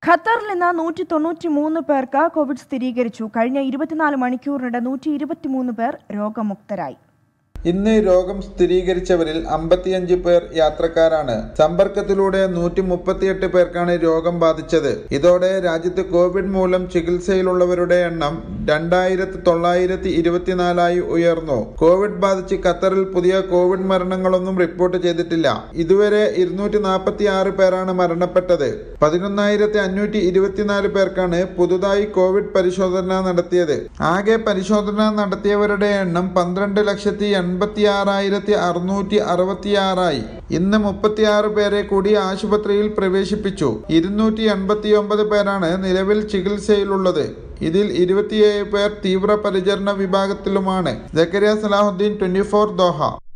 ഖത്തറിൽ നിന്ന് നൂറ്റി തൊണ്ണൂറ്റി മൂന്ന് പേർക്ക് കോവിഡ് സ്ഥിരീകരിച്ചു കഴിഞ്ഞ ഇരുപത്തിനാല് മണിക്കൂറിനിടെ നൂറ്റി ഇരുപത്തിമൂന്ന് പേർ രോഗമുക്തരായി ഇന്ന് രോഗം സ്ഥിരീകരിച്ചവരിൽ അമ്പത്തിയഞ്ച് പേർ യാത്രക്കാരാണ് സമ്പർക്കത്തിലൂടെ നൂറ്റി മുപ്പത്തിയെട്ട് പേർക്കാണ് രോഗം ബാധിച്ചത് ഇതോടെ രാജ്യത്ത് കോവിഡ് മൂലം ചികിത്സയിലുള്ളവരുടെ എണ്ണം രണ്ടായിരത്തി തൊള്ളായിരത്തി ഇരുപത്തിനാലായി ഉയർന്നു കോവിഡ് ബാധിച്ച് ഖത്തറിൽ പുതിയ കോവിഡ് മരണങ്ങളൊന്നും റിപ്പോർട്ട് ചെയ്തിട്ടില്ല ഇതുവരെ ഇരുന്നൂറ്റി നാൽപ്പത്തി ആറ് പേരാണ് മരണപ്പെട്ടത് പതിനൊന്നായിരത്തി അഞ്ഞൂറ്റി ഇരുപത്തിനാല് പേർക്കാണ് പുതുതായി കോവിഡ് പരിശോധന നടത്തിയത് ആകെ പരിശോധന നടത്തിയവരുടെ എണ്ണം പന്ത്രണ്ട് ലക്ഷത്തി എൺപത്തി ആറായിരത്തി അറുന്നൂറ്റി അറുപത്തിയാറായി ഇന്ന് മുപ്പത്തിയാറ് പേരെ കൂടി ആശുപത്രിയിൽ പ്രവേശിപ്പിച്ചു ഇരുന്നൂറ്റി എൺപത്തി ഒമ്പത് പേരാണ് നിലവിൽ ചികിത്സയിലുള്ളത് ഇതിൽ ഇരുപത്തിയേഴ് പേർ തീവ്രപരിചരണ വിഭാഗത്തിലുമാണ് Zakariya Salahuddin twenty four Doha